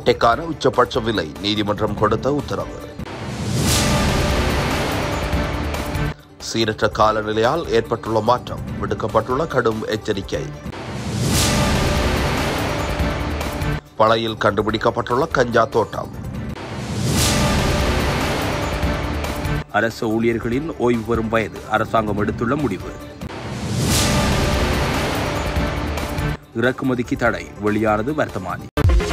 முட்டைக்கான உச்சபட்ச விலை நீதிமன்றம் கொடுத்த உத்தரவு சீரற்ற காலநிலையால் ஏற்பட்டுள்ள மாற்றம் விடுக்கப்பட்டுள்ள கடும் எச்சரிக்கை பழையில் கண்டுபிடிக்கப்பட்டுள்ள கஞ்சா தோட்டம் அரசு ஊழியர்களின் ஓய்வு பெறும் வயது அரசாங்கம் எடுத்துள்ள முடிவு இறக்குமதிக்கு தடை வெளியானது வர்த்தமானி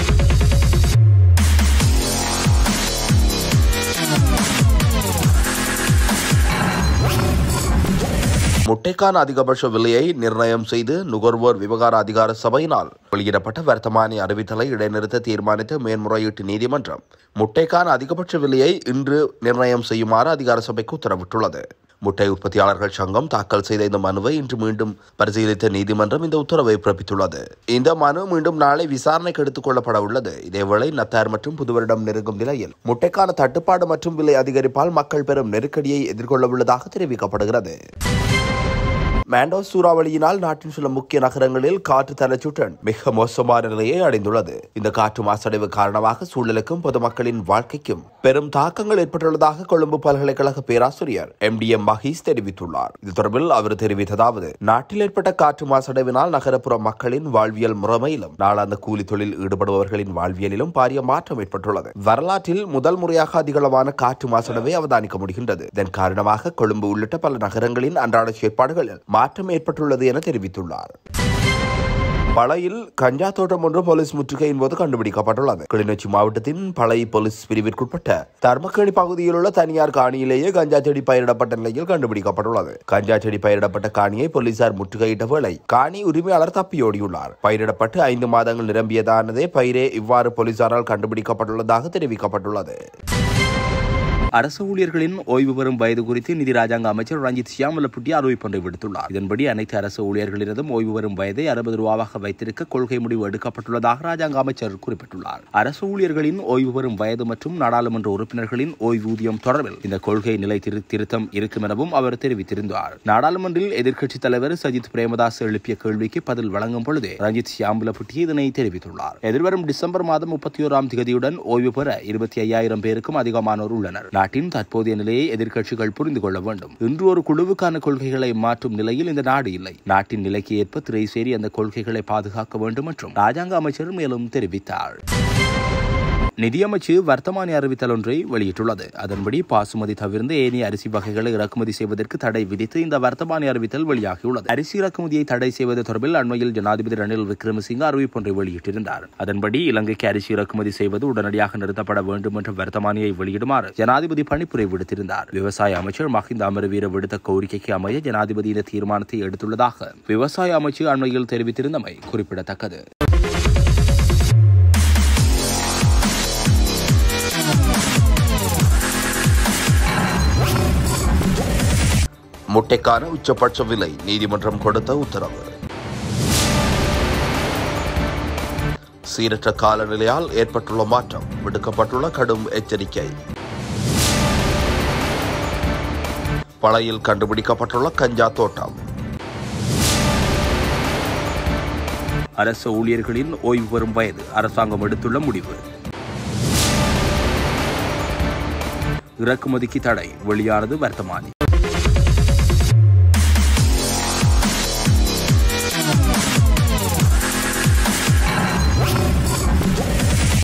முட்டைக்கான அதிகபட்ச விலையை நிர்ணயம் செய்து நுகர்வோர் விவகார அதிகார சபையினால் வெளியிடப்பட்ட வர்த்தமானி அறிவித்தலை இடைநிறுத்த தீர்மானித்த மேன்முறையீட்டு நீதிமன்றம் முட்டைக்கான அதிகபட்ச விலையை இன்று நிர்ணயம் செய்யுமாறு அதிகார சபைக்கு உத்தரவிட்டுள்ளது முட்டை உற்பத்தியாளர்கள் சங்கம் தாக்கல் செய்த இந்த மனுவை இன்று மீண்டும் பரிசீலித்த நீதிமன்றம் இந்த உத்தரவை பிறப்பித்துள்ளது இந்த மனு மீண்டும் நாளை விசாரணைக்கு எடுத்துக் கொள்ளப்பட உள்ளது இதேவேளை நத்தார் மற்றும் புதுவரிடம் நெருங்கும் நிலையில் முட்டைக்கான தட்டுப்பாடு மற்றும் விலை அதிகரிப்பால் மக்கள் பெரும் நெருக்கடியை எதிர்கொள்ள உள்ளதாக தெரிவிக்கப்படுகிறது மாண்டோஸ் சூறாவளியினால் நாட்டின் சில முக்கிய நகரங்களில் காற்று தலைச்சுட்டன் மிக மோசமான நிலையை அடைந்துள்ளது இந்த காற்று மாசடைவு காரணமாக சூழலுக்கும் பொதுமக்களின் வாழ்க்கைக்கும் பெரும் தாக்கங்கள் ஏற்பட்டுள்ளதாக கொழும்பு பல்கலைக்கழக பேராசிரியர் எம் டி எம் மஹீஸ் தெரிவித்துள்ளார் இது தொடர்பில் அவர் தெரிவித்ததாவது நாட்டில் ஏற்பட்ட காற்று மாசடைவினால் நகரப்புற மக்களின் வாழ்வியல் முறைமையிலும் நாளாந்த கூலி தொழில் ஈடுபடுபவர்களின் வாழ்வியலிலும் பாரிய மாற்றம் ஏற்பட்டுள்ளது வரலாற்றில் முதல் முறையாக அதிகளவான காற்று மாசடைவை அவதானிக்க முடிகின்றது இதன் காரணமாக கொழும்பு உள்ளிட்ட பல நகரங்களின் அன்றாட செயற்பாடுகளில் மாற்றம் ஏற்பட்டுள்ளது என தெரிவித்துள்ளார் பழையில் கஞ்சா தோட்டம் ஒன்று போலீஸ் முற்றுகையின் போது கண்டுபிடிக்கப்பட்டுள்ளது கிளிநொச்சி மாவட்டத்தின் பழை போலீஸ் பிரிவிற்குட்பட்ட தர்மக்கேணி பகுதியில் உள்ள தனியார் காணியிலேயே கஞ்சா செடி பயிரிடப்பட்ட நிலையில் கண்டுபிடிக்கப்பட்டுள்ளது கஞ்சா செடி பயிரிடப்பட்ட காணியை போலீசார் முற்றுகையிட்ட வேளை காணி உரிமையாளர் தப்பியோடியுள்ளார் பயிரிடப்பட்டு ஐந்து மாதங்கள் நிரம்பியதானதே பயிரே இவ்வாறு போலீசாரால் கண்டுபிடிக்கப்பட்டுள்ளதாக தெரிவிக்கப்பட்டுள்ளது அரசு ஊழியர்களின் ஓய்வு பெறும் வயது குறித்து நிதி ராஜாங்க அமைச்சர் ரஞ்சித் சியாமலப்புட்டி அறிவிப்பொன்றை விடுத்துள்ளார் இதன்படி அனைத்து அரசு ஊழியர்களினதும் ஓய்வு பெறும் வயதை அறுபது ரூபாவாக வைத்திருக்க கொள்கை முடிவு எடுக்கப்பட்டுள்ளதாக ராஜாங்க அமைச்சர் குறிப்பிட்டுள்ளார் அரசு ஊழியர்களின் ஓய்வு பெறும் வயது மற்றும் நாடாளுமன்ற உறுப்பினர்களின் ஓய்வூதியம் தொடர்பில் இந்த கொள்கை நிலை திரு- திருத்தம் இருக்கும் எனவும் அவர் தெரிவித்திருந்தார் நாடாளுமன்றில் எதிர்க்கட்சித் தலைவர் சஜித் பிரேமதாஸ் எழுப்பிய கேள்விக்கு பதில் வழங்கும் பொழுது ரஞ்சித் சியாம்பலப்புட்டி இதனை தெரிவித்துள்ளார் எதிர்வரும் டிசம்பர் மாதம் முப்பத்தி ஓராம் தேதியுடன் ஓய்வு பெற இருபத்தி ஐயாயிரம் பேருக்கும் அதிகமானோர் உள்ளனர் நாட்டின் தற்போதைய நிலையை எதிர்க்கட்சிகள் புரிந்து கொள்ள வேண்டும் இன்று ஒரு குழுவுக்கான கொள்கைகளை மாற்றும் நிலையில் இந்த நாடு இல்லை நாட்டின் நிலைக்கு ஏற்ப திரைசேரி அந்த கொள்கைகளை பாதுகாக்க வேண்டும் என்றும் ராஜாங்க அமைச்சர் மேலும் தெரிவித்தார் நிதியமைச்சு வர்த்தமானி அறிவித்தல் ஒன்றை வெளியிட்டுள்ளது அதன்படி பாசுமதி தவிர்ந்து ஏனைய அரிசி வகைகளை இறக்குமதி செய்வதற்கு தடை விதித்து இந்த வர்த்தமானி அறிவித்தல் வெளியாகியுள்ளது அரிசி இறக்குமதியை தடை செய்வது தொடர்பில் அண்மையில் ஜனாதிபதி ரணில் விக்ரமசிங்க அறிவிப்பொன்றை வெளியிட்டிருந்தார் அதன்படி இலங்கைக்கு அரிசி இறக்குமதி செய்வது உடனடியாக நிறுத்தப்பட வேண்டும் என்ற வர்த்தமானியை வெளியிடுமாறு ஜனாதிபதி பணிப்புரை விடுத்திருந்தார் விவசாய அமைச்சர் மஹிந்த அமரவீர விடுத்த கோரிக்கைக்கு அமைய ஜனாதிபதி இந்த தீர்மானத்தை எடுத்துள்ளதாக விவசாய அமைச்சு அண்மையில் தெரிவித்திருந்தமை குறிப்பிடத்தக்கது முட்டைக்கான உச்சபட்ச விலை நீதிமன்றம் கொடுத்த உத்தரவு சீரற்ற காலநிலையால் ஏற்பட்டுள்ள மாற்றம் விடுக்கப்பட்டுள்ள கடும் எச்சரிக்கை பழையில் கண்டுபிடிக்கப்பட்டுள்ள கஞ்சா தோட்டம் அரசு ஊழியர்களின் ஓய்வு பெறும் வயது அரசாங்கம் எடுத்துள்ள முடிவு இறக்குமதிக்கு தடை வெளியானது வர்த்தமானி